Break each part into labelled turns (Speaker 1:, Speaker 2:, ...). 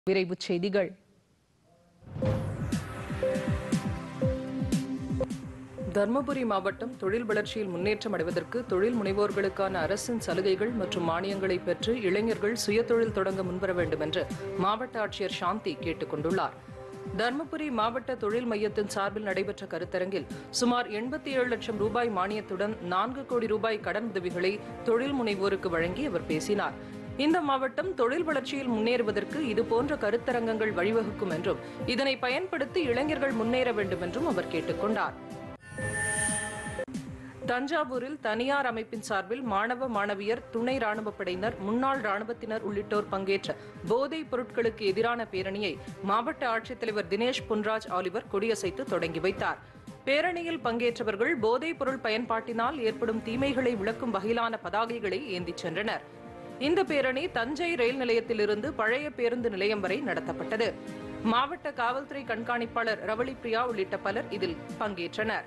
Speaker 1: விரைவுச் செய்திகள் தர்மபுரி மாவட்டம் தொழில் வளர்ச்சியில் முன்னேற்றம் அடைவதற்கு தொழில் முனைவோர்களுக்கான அரசின் சலுகைகள் மற்றும் மானியங்களை பெற்று இளைஞர்கள் சுயதொழில் தொடங்க முன்வர வேண்டும் என்று மாவட்ட ஆட்சியர் சாந்தி கேட்டுக் கொண்டுள்ளார் தர்மபுரி மாவட்ட தொழில் மையத்தின் சார்பில் நடைபெற்ற கருத்தரங்கில் சுமார் எண்பத்தி ஏழு லட்சம் ரூபாய் மானியத்துடன் நான்கு கோடி ரூபாய் கடன் உதவிகளை தொழில் முனைவோருக்கு வழங்கி அவர் பேசினார் இந்த மாவட்டம் தொழில் வளர்ச்சியில் முன்னேறுவதற்கு இதுபோன்ற கருத்தரங்கங்கள் வழிவகுக்கும் என்றும் இதனை பயன்படுத்தி இளைஞர்கள் முன்னேற வேண்டும் என்றும் அவர் கேட்டுக்கொண்டார் தஞ்சாவூரில் தனியார் அமைப்பின் சார்பில் மாணவ மாணவியர் துணை ராணுவப் படையினர் முன்னாள் ராணுவத்தினர் உள்ளிட்டோர் பங்கேற்ற போதைப் பொருட்களுக்கு எதிரான பேரணியை மாவட்ட ஆட்சித்தலைவர் தினேஷ் பொன்ராஜ் ஆலிவர் கொடியசைத்து தொடங்கி வைத்தார் பேரணியில் பங்கேற்றவர்கள் போதைப் பொருள் பயன்பாட்டினால் ஏற்படும் தீமைகளை விளக்கும் வகையிலான பதாகைகளை ஏந்திச் சென்றனர் இந்த பேரணி தஞ்சை ரயில் நிலையத்திலிருந்து பழைய பேருந்து நிலையம் வரை நடத்தப்பட்டது மாவட்ட காவல்துறை கண்காணிப்பாளர் ரவளி பிரியா உள்ளிட்ட பலர் இதில் பங்கேற்றனர்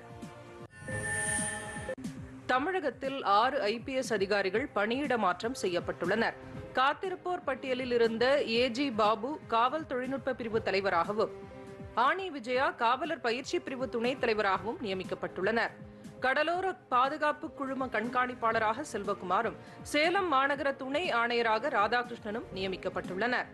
Speaker 1: தமிழகத்தில் ஆறு ஐபிஎஸ் அதிகாரிகள் பணியிட மாற்றம் செய்யப்பட்டுள்ளனர் காத்திருப்போர் பட்டியலில் இருந்த ஏஜி பாபு காவல் தொழில்நுட்ப பிரிவு தலைவராகவும் ஆனி விஜயா காவலர் பயிற்சி பிரிவு துணைத் தலைவராகவும் நியமிக்கப்பட்டுள்ளனர் கடலோர பாதுகாப்பு குழும கண்காணிப்பாளராக செல்வகுமாரும் சேலம் மாநகர துணை ஆணையராக ராதாகிருஷ்ணனும் நியமிக்கப்பட்டுள்ளனர்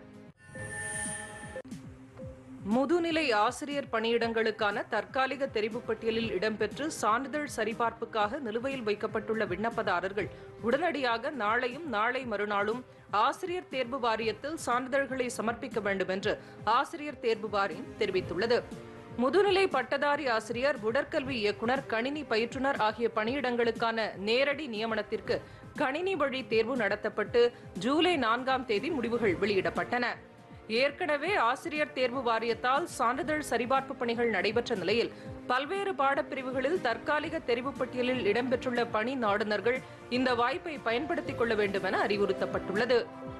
Speaker 1: முதுநிலை ஆசிரியர் பணியிடங்களுக்கான தற்காலிக தெரிவு பட்டியலில் இடம்பெற்று சான்றிதழ் சரிபார்ப்புக்காக நிலுவையில் வைக்கப்பட்டுள்ள விண்ணப்பதாரர்கள் உடனடியாக நாளையும் நாளை மறுநாளும் ஆசிரியர் தேர்வு வாரியத்தில் சான்றிதழ்களை சமர்ப்பிக்க வேண்டும் என்று ஆசிரியர் தேர்வு வாரியம் தெரிவித்துள்ளது முதுநிலை பட்டதாரி ஆசிரியர் உடற்கல்வி இயக்குனர் கணினி பயிற்றுனர் ஆகிய பணியிடங்களுக்கான நேரடி நியமனத்திற்கு கணினி வழி தேர்வு நடத்தப்பட்டு ஜூலை நான்காம் தேதி முடிவுகள் வெளியிடப்பட்டன ஏற்கனவே ஆசிரியர் தேர்வு வாரியத்தால் சான்றிதழ் சரிபார்ப்பு பணிகள் நடைபெற்ற நிலையில் பல்வேறு பாடப்பிரிவுகளில் தற்காலிக தெரிவு பட்டியலில் இடம்பெற்றுள்ள பணி நாடுனர்கள் இந்த வாய்ப்பை பயன்படுத்திக் கொள்ள வேண்டும் என அறிவுறுத்தப்பட்டுள்ளது